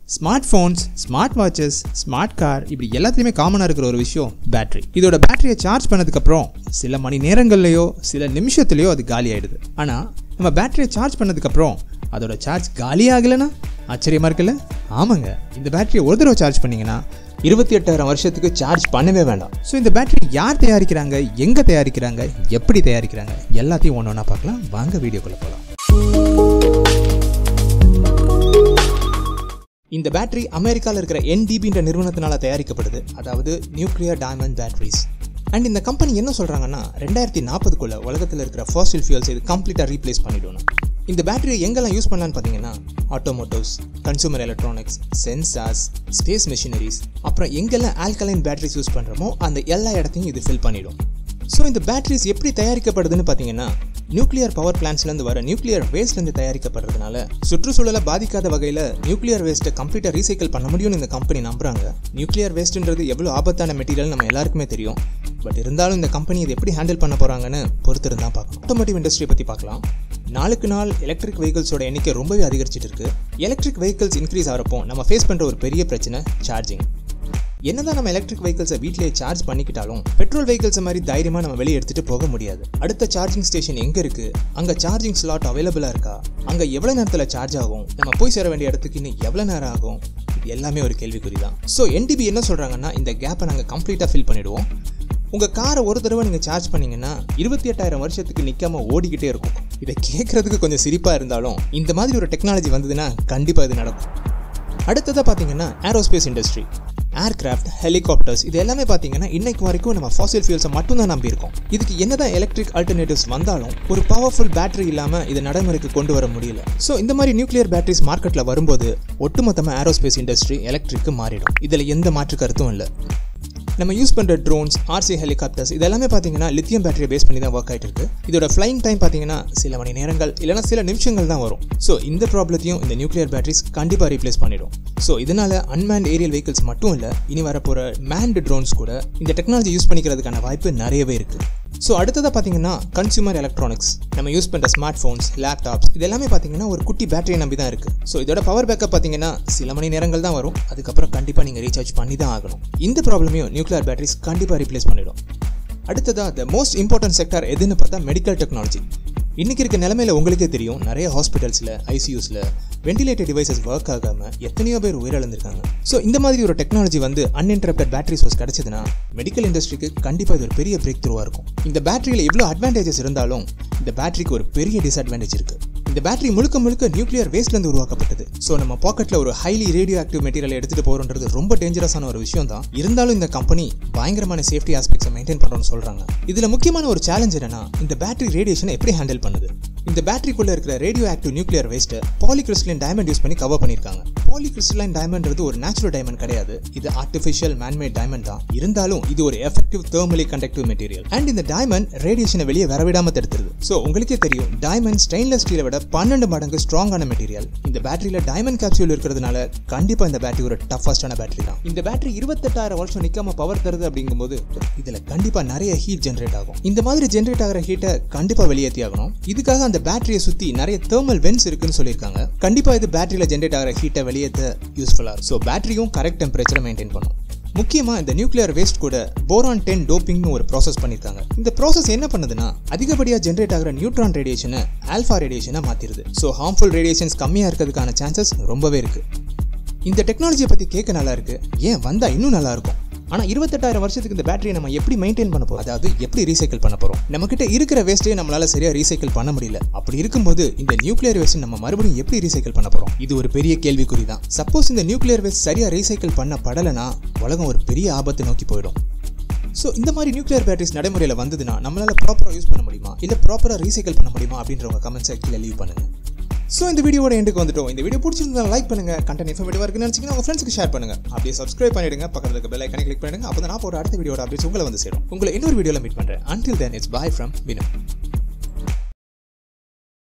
smart phones smart watches smart car இப்படி எல்லாத்துலேயுமே காமனாக இருக்கிற ஒரு விஷயம் பேட்டரி இதோட பேட்டரியை சார்ஜ் பண்ணதுக்கப்புறம் சில மணி நேரங்கள்லையோ சில நிமிஷத்துலையோ அது காலி ஆயிடுது ஆனால் நம்ம பேட்டரியை சார்ஜ் பண்ணதுக்கப்புறம் அதோட சார்ஜ் காலி ஆகலைன்னா ஆச்சரியமாக இருக்குல்ல ஆமாங்க இந்த பேட்டரியை ஒரு தடவை சார்ஜ் பண்ணிங்கன்னா இருபத்தி எட்டாயிரம் வருஷத்துக்கு சார்ஜ் பண்ணவே வேண்டாம் ஸோ இந்த பேட்டரி யார் தயாரிக்கிறாங்க எங்கே தயாரிக்கிறாங்க எப்படி தயாரிக்கிறாங்க எல்லாத்தையும் ஒன்று ஒன்றா பார்க்கலாம் வாங்க வீடியோக்குள்ளே போகலாம் இந்த பேட்டரி அமெரிக்காவில் இருக்கிற என்டிபின்ற நிறுவனத்தினால தயாரிக்கப்படுது அதாவது நியூக்ளியர் டைமண்ட் பேட்டரிஸ் அண்ட் இந்த கம்பெனி என்ன சொல்கிறாங்கன்னா ரெண்டாயிரத்தி நாற்பதுக்குள்ள உலகத்தில் இருக்கிற ஃபாசில் ஃபியூல்ஸ் இது கம்ப்ளீட்டாக ரீப்ளேஸ் பண்ணிடணும் இந்த பேட்டரியை எங்கெல்லாம் யூஸ் பண்ணலான்னு பார்த்தீங்கன்னா automotives consumer electronics sensors space machineries அப்புறம் எங்கெல்லாம் ஆல்கலைன் பேட்டரிஸ் யூஸ் பண்ணுறோமோ அந்த எல்லா இடத்தையும் இது ஃபில் பண்ணிடும் ஸோ இந்த பேட்டரிஸ் எப்படி தயாரிக்கப்படுதுன்னு பார்த்தீங்கன்னா நியூக்ளியர் பவர் பிளான்ஸ்லேருந்து வர நியூக்ளியர் வேஸ்ட்லேருந்து தயாரிக்கப்படுறதுனால சுற்றுச்சூழலை பாதிக்காத வகையில் நியூக்ளியர் வேஸ்ட்டை கம்ப்ளீட்டாக ரீசைக்கிள் பண்ண முடியும்னு இந்த கம்பெனி நம்புறாங்க நியூக்ளியர் வேஸ்ட்ன்றது எவ்வளோ ஆபத்தான மெட்டீரியல் நம்ம எல்லாருக்குமே தெரியும் பட் இருந்தாலும் இந்த கம்பெனி இது எப்படி ஹேண்டில் பண்ண போகிறாங்கன்னு பொறுத்திருந்தா பார்க்கணும் ஆட்டோமோட்டிவ் இண்டஸ்ட்ரி பற்றி பார்க்கலாம் நாளுக்கு நாள் எலக்ட்ரிக் வெஹிக்கிள்ஸோட எண்ணிக்கை ரொம்பவே அதிகரிச்சிட்டு இருக்கு எலக்ட்ரிக் வெஹிக்கிள்ஸ் இன்க்ரீஸ் ஆகிறப்போ நம்ம ஃபேஸ் பண்ணுற ஒரு பெரிய பிரச்சனை சார்ஜிங் என்னதான் நம்ம எலக்ட்ரிக் வெஹிக்கிள்ஸை வீட்டிலேயே சார்ஜ் பண்ணிக்கிட்டாலும் பெட்ரோல் வெஹிக்கிள்ஸ் மாதிரி தைரியமாக நம்ம வெளியே எடுத்துகிட்டு போக முடியாது அடுத்த சார்ஜிங் ஸ்டேஷன் எங்கே இருக்குது அங்கே சார்ஜிங் ஸ்லாட் அவைலபிளாக இருக்கா அங்கே எவ்வளோ நேரத்தில் சார்ஜ் ஆகும் நம்ம போய் சேர வேண்டிய இடத்துக்கு இன்னும் எவ்வளோ நேரம் ஆகும் இது எல்லாமே ஒரு கேள்விக்குறி தான் ஸோ என்டிபி என்ன சொல்கிறாங்கன்னா இந்த கேப்பை நாங்கள் கம்ப்ளீட்டாக ஃபில் பண்ணிவிடுவோம் உங்கள் காரை ஒரு தடவை நீங்கள் சார்ஜ் பண்ணீங்கன்னா இருபத்தி எட்டாயிரம் வருஷத்துக்கு நிற்காம ஓடிக்கிட்டே இருக்கும் இதை கேட்குறதுக்கு கொஞ்சம் சிரிப்பாக இருந்தாலும் இந்த மாதிரி ஒரு டெக்னாலஜி வந்ததுன்னா கண்டிப்பாக இது நடக்கும் அடுத்ததாக பார்த்தீங்கன்னா ஏரோஸ்பேஸ் இண்டஸ்ட்ரி ஏர்கிராஃப்ட் ஹெலிகாப்டர்ஸ் இது எல்லாமே பார்த்தீங்கன்னா இன்னைக்கு வரைக்கும் நம்ம ஃபாசில் ஃபியூல்ஸை மட்டும்தான் நம்பியிருக்கோம் இதுக்கு என்னதான் எலக்ட்ரிக் ஆல்டர்னேட்டிவ்ஸ் வந்தாலும் ஒரு பவர்ஃபுல் பேட்டரி இல்லாமல் இதை நடைமுறைக்கு கொண்டு வர முடியல ஸோ இந்த மாதிரி நியூக்ளியர் பேட்டரிஸ் மார்க்கெட்டில் வரும்போது ஒட்டுமொத்தமாக ஏரோஸ்பேஸ் இண்டஸ்ட்ரி எலக்ட்ரிக்கு மாறிடும் இதில் எந்த மாற்று கருத்தும் இல்லை நம்ம யூஸ் பண்ணுற ட்ரோன்ஸ் ஆர்சி ஹெலிகாப்டர்ஸ் இது எல்லாமே பார்த்தீங்கன்னா லித்தியம் பேட்டரியை பேஸ் பண்ணி தான் ஒர்க் ஆகிட்டு இருக்கு இதோட ஃப்ளைங் டைம் பார்த்தீங்கன்னா சில மணி நேரங்கள் இல்லைனா சில நிமிஷங்கள் தான் வரும் ஸோ இந்த ப்ராப்ளத்தையும் இந்த நியூக்ளியர் பேட்டரிஸ் கண்டிப்பாக ரீப்ளேஸ் பண்ணிடும் ஸோ இதனால அன்மேண்ட் ஏரியல் வெஹிக்கிள்ஸ் மட்டும் இல்லை இனி வரப்போகிற மேன்டு ட்ரோன்ஸ் கூட இந்த டெக்னாலஜி யூஸ் பண்ணிக்கிறதுக்கான வாய்ப்பு நிறையவே இருக்குது ஸோ அடுத்ததாக பார்த்தீங்கன்னா கன்சூமர் எலக்ட்ரானிக்ஸ் நம்ம யூஸ் பண்ணுற ஸ்மார்ட் ஃபோன்ஸ் லேப்டாப்ஸ் இது எல்லாமே பார்த்தீங்கன்னா ஒரு குட்டி பேட்டரியை நம்பி தான் இருக்குது ஸோ இதோட பவர் பேக்கப் பார்த்தீங்கன்னா சில மணி நேரங்கள் தான் வரும் அதுக்கப்புறம் கண்டிப்பாக நீங்கள் ரீசார்ஜ் பண்ணி தான் ஆகணும் இந்த ப்ராப்ளமையும் நியூக்ளியர் பேட்டரிஸ் கண்டிப்பாக ரீப்ளேஸ் பண்ணிடும் அடுத்ததாக த மோஸ்ட் இம்பார்ட்டன்ட் செக்டர் எதுன்னு பார்த்தா மெடிக்கல் டெக்னாலஜி இன்றைக்கி இருக்க நிலமையில உங்களுக்கே தெரியும் நிறைய ஹாஸ்பிட்டல்ஸில் ஐசியூஸில் வெண்டிலேட்டர் டிவைசஸ் ஒர்க் ஆகாமல் எத்தனையோ பேர் உயிரிழந்திருக்காங்க ஸோ இந்த மாதிரி ஒரு டெக்னாலஜி வந்து அன்இன்டரப்டட் பேட்டரி சோர்ஸ் கிடைச்சதுன்னா மெடிக்கல் இண்டஸ்ட்ரிக்கு கண்டிப்பாக இது ஒரு பெரிய பிரேக் த்ரூவாக இருக்கும் இந்த பேட்டரியில் எவ்வளோ அட்வான்டேஜஸ் இருந்தாலும் இந்த பேட்டரிக்கு ஒரு பெரிய டிஸ்அட்வான்டேஜ் இருக்குது இந்த பேட்டரி முழுக்க முழுக்க நியூக்ளியர் வேஸ்ட்லேருந்து உருவாக்கப்பட்டது ஸோ நம்ம பாக்கெட்டில் ஒரு ஹைலி ரேடியோ ஆக்டிவ் மெட்டீரியல் எடுத்துகிட்டு போகிறோன்றது ரொம்ப டேஞ்சரஸான ஒரு விஷயம் தான் இருந்தாலும் இந்த கம்பெனி பயங்கரமான சேஃப்டி ஆஸ்பெக்ட்ஸை மெயின்டைன் பண்ணுறோம்னு சொல்கிறாங்க இதில் முக்கியமான ஒரு சேலஞ்ச் என்னன்னா இந்த பேட்டரி ரேடியேஷனை எப்படி ஹேண்டில் பண்ணுது இந்த பேட்டரிக்குள்ள இருக்கிற ரேடியோ ஆக்டிவ் நியூக்ளியர் வேஸ்ட்டை பாலிகிறிஸ்டலின் டைமண்ட் யூஸ் பண்ணி கவர் பண்ணியிருக்காங்க பாலிகிறிஸ்டலைன் டைமண்ட்றது ஒரு நேச்சுரல் டைமண்ட் கிடையாது இது ஆர்டிஃபிஷியல் மேன்மேட் டைமண்ட் தான் இருந்தாலும் இது ஒரு effective thermally conductive material and இந்த டைமண்ட் ரேடியேஷனை வெளியே வரவிடாம தடுத்துருது ஸோ உங்களுக்கே தெரியும் டைமண்ட் ஸ்டெயின்லெஸ் ஸ்டீலை விட பன்னெண்டு மடங்கு ஸ்ட்ராங்கான மெட்டீரியல் இந்த பேட்டரியில டைமண்ட் கேப்சூல் இருக்கிறதுனால கண்டிப்பா இந்த பேட்டரி ஒரு டஃபஸ்டான பேட்டரி தான் இந்த பேட்டரி இருபத்தெட்டாயிரம் வருஷம் நிக்காம பவர் தருது அப்படிங்கும்போது இதுல கண்டிப்பா நிறைய ஹீட் ஜென்ரேட் ஆகும் இந்த மாதிரி ஜென்ரேட் ஆகிற ஹீட்டை கண்டிப்பா வெளியேற்றி ஆகணும் இதுக்காக அந்த பேட்டரியை சுத்தி நிறைய தேர்மல் வென்ஸ் இருக்குன்னு சொல்லியிருக்காங்க கண்டிப்பா இது பேட்டரியில ஜென்ரேட் ஆகிற ஹீட்டை வெளியேற்ற யூஸ்ஃபுல்லா ஸோ பேட்டரியும் கரெக்ட் டெம்பரேச்சரை மெயின்டைன் பண்ணும் முக்கியமாக இந்த நியூக்ளியர் வேஸ்ட் கூட போரான் டென் டோப்பிங்னு ஒரு ப்ராசஸ் பண்ணியிருக்காங்க இந்த ப்ராசஸ் என்ன பண்ணுதுன்னா அதிகப்படியாக ஜென்ரேட் ஆகிற நியூட்ரான் ரேடியேஷனை ஆல்ஃபா ரேடியேஷனை மாற்றிடுது ஸோ ஹார்ம்ஃபுல் ரேடியேஷன்ஸ் கம்மியாக இருக்கிறதுக்கான சான்சஸ் ரொம்பவே இருக்குது இந்த டெக்னாலஜியை பற்றி கேட்க நல்லா இருக்கு ஏன் வந்தால் இன்னும் நல்லா இருக்கும் ஆனால் இருபத்தெட்டாயிரம் வருஷத்துக்கு இந்த பேட்டரியை நம்ம எப்படி மெயின்டைன் பண்ண போறோம் அதாவது எப்படி ரீசைக்கிள் பண்ண போறோம் நம்ம கிட்ட இருக்கிற வேஸ்ட்டே நம்மளால சரியா ரீசைக்கிள் பண்ண முடியல அப்படி இருக்கும்போது இந்த நியூக்ளியர் வேஸ்ட் நம்ம மறுபடியும் எப்படி ரீசைக்கிள் பண்ண போறோம் இது ஒரு பெரிய கேள்விக்குறி தான் சப்போஸ் இந்த நியூக்ளியர் வேஸ்ட் சரியா ரீசைக்கிள் பண்ண படலைன்னா உலகம் ஒரு பெரிய ஆபத்தை நோக்கி போயிடும் ஸோ இந்த மாதிரி நியூக்ளியர் பேட்டரிஸ் நடைமுறையில் வந்ததுன்னா நம்மளால ப்ராப்பராக யூஸ் பண்ண முடியுமா இல்லை ப்ராப்பராக ரீசைக்கிள் பண்ண முடியுமா அப்படின்றவங்க கமெண்ட் செக்ஷனில் லீவ் பண்ணுங்க ஸோ இந்த வீடியோட எண்டுக்கு வந்துட்டோம் இந்த வீடியோ பிடிச்சிருந்தா லைக் பண்ணுங்க கண்டென்ட் இன்ஃபர்மேட்டிவாக இருக்குன்னு நினச்சிங்கன்னா உங்கள் ஃப்ரெண்ட்ஸ்க்கு ஷேர் பண்ணுங்க அப்படியே சப்ஸ்கிரைப் பண்ணிடுங்க பக்கத்தில் இருக்க பெல் ஐக்கனை கிளிக் பண்ணிடுங்க அப்போ தான் நான் போட அடுத்த வீடியோட அப்டேட்ஸ் உங்களை வந்து சேரும் உங்களை இன்னொரு வீடியோவில் மீட் பண்ணுறேன் until then it's bye from Vino